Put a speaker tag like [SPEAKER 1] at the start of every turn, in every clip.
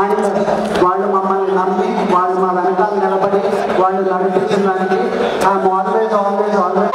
[SPEAKER 1] And వాళ్ళు మమ్మల్ని నమ్మి వాళ్ళు మా వెనకాల నిలబడి వాళ్ళు నడిపించిన దానికి ఐఎమ్ ఆల్వేస్ ఆల్వేస్ ఆల్వేస్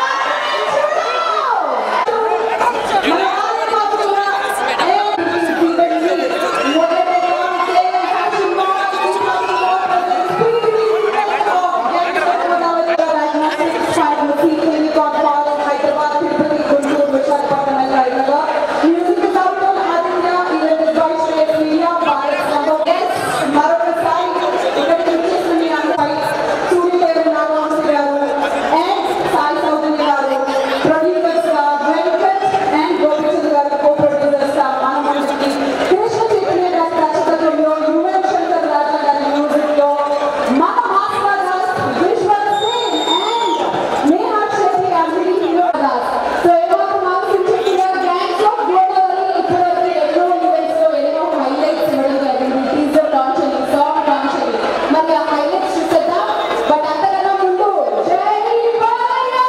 [SPEAKER 2] మరి ఆ హైలైట్స్ చూసేద్దాం బట్ అంతకన్నా ముందు జై బాలయ్య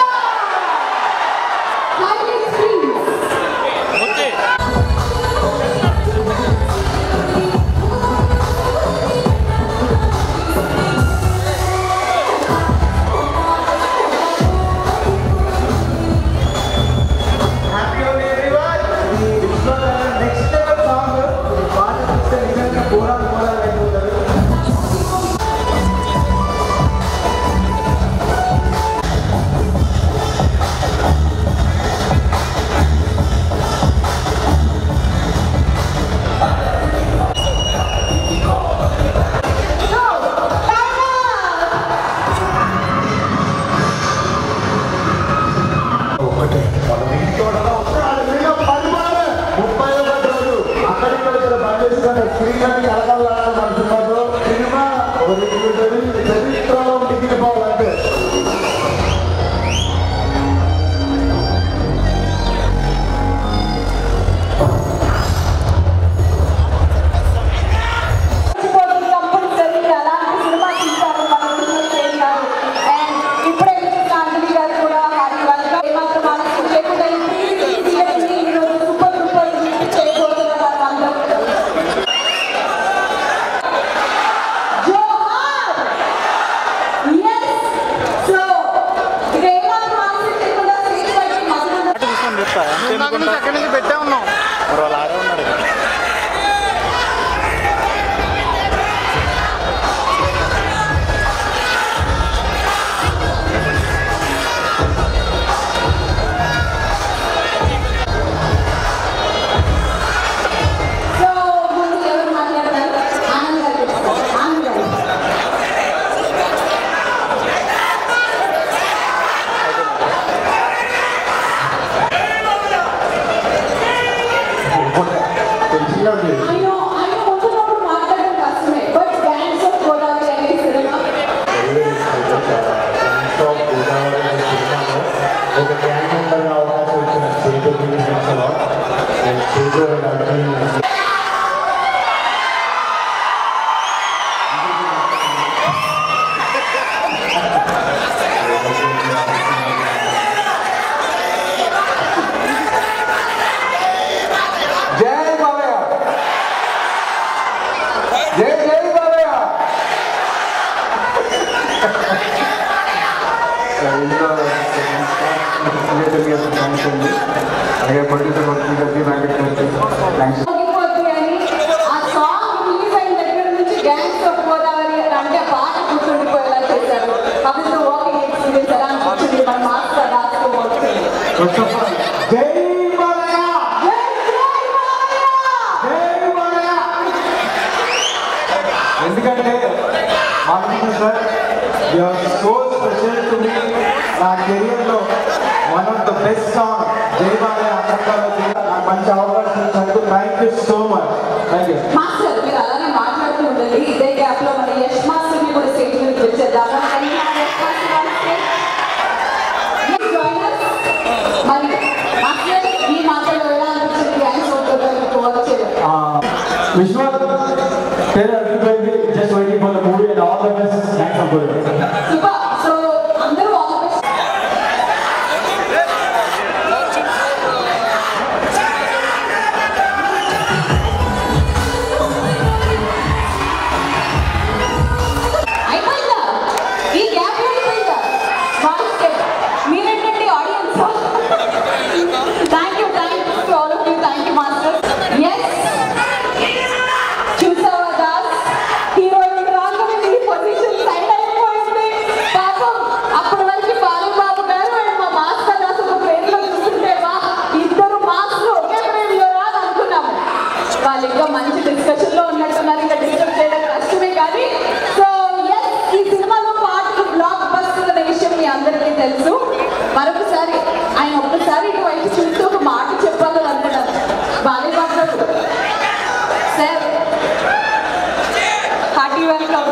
[SPEAKER 2] హైలైట్స్ ప్లీజ్
[SPEAKER 3] చరిత్రలో మిగిలిపోవాలంటే
[SPEAKER 4] ఎక్కడి నుంచి పెట్టే ఉన్నాం మరి వాళ్ళు ఆడే ఉన్నారు
[SPEAKER 3] తెలిసిందండి
[SPEAKER 2] ఆయన ఆయన ముందున్నప్పుడు మాట్లాడడం కష్టమే బట్ డాన్స్ ఆఫ్ గోదావరి అనే సినిమా
[SPEAKER 3] ఒక గ్యాంగ్ మెంబర్గా అవకాశం ఇచ్చిన చేతు సంస్థలో నేను చేతు
[SPEAKER 1] జై బాలయ్య జై జై బాలయ్య అలాగే ప్రొడ్యూసర్ వచ్చింది థ్యాంక్స్
[SPEAKER 2] ఆగిపోద్ది అని ఆ సాంగ్ రిలీజ్ అయిన దగ్గర నుంచి డాన్స్ ఆఫ్ గోదావరి అంటే పాట గుర్తుండిపోయేలా చేశారు అది వాకింగ్ ఎక్స్పీరియన్స్ ఎలా అనిపించింది మన మాస్టర్ రాస్తూ వస్తుంది
[SPEAKER 3] ఫస్ట్ ఆఫ్ ఆల్ జై బాలయ్య జై బాలయ్య ఎందుకంటే Madhava sir your so special to me నా కెరియర్లో one of the best song జై బాలయ్య అక్కడ నాకు మంచి అవకాశం ఇచ్చినందుకు thank you so much thank you
[SPEAKER 2] master మీరు అలానే మాట్లాడుతూ ఉండండి ఇదే గ్యాప్ లో మన యష్ మాస్టర్ ని కూడా స్టేజ్ మీద పిలిచేద్దాము Can we have Yash master on stage? Please join us. మరి మాస్టర్ మీ మాటలో ఎలా అనిపించింది డ్యాన్స్ అవుతుందో వర్క్ చేయడం
[SPEAKER 3] విశ్వనాథ్ trailer అయిపోయింది just waiting for the movie and all the best thanks for
[SPEAKER 2] super so అందరూ ఆల్ ద బెస్ట్
[SPEAKER 3] జై
[SPEAKER 2] ఏదో మంచి డిస్కషన్ లో ఉన్నట్టున్నారు ఇంకా డిస్కస్ చేయడం కష్టమే కానీ సో ఎస్ ఈ సినిమాలో పాటలు బ్లాక్ బస్టర్ అనే విషయం మీ అందరికీ తెలుసు మరొకసారి ఆయన ఒక్కసారి ఇటువైపు చూస్తూ ఒక మాట చెప్పాలని అనుకున్నారు బాలయ్య బాబు గారు సార్ హార్టీ వెల్కమ్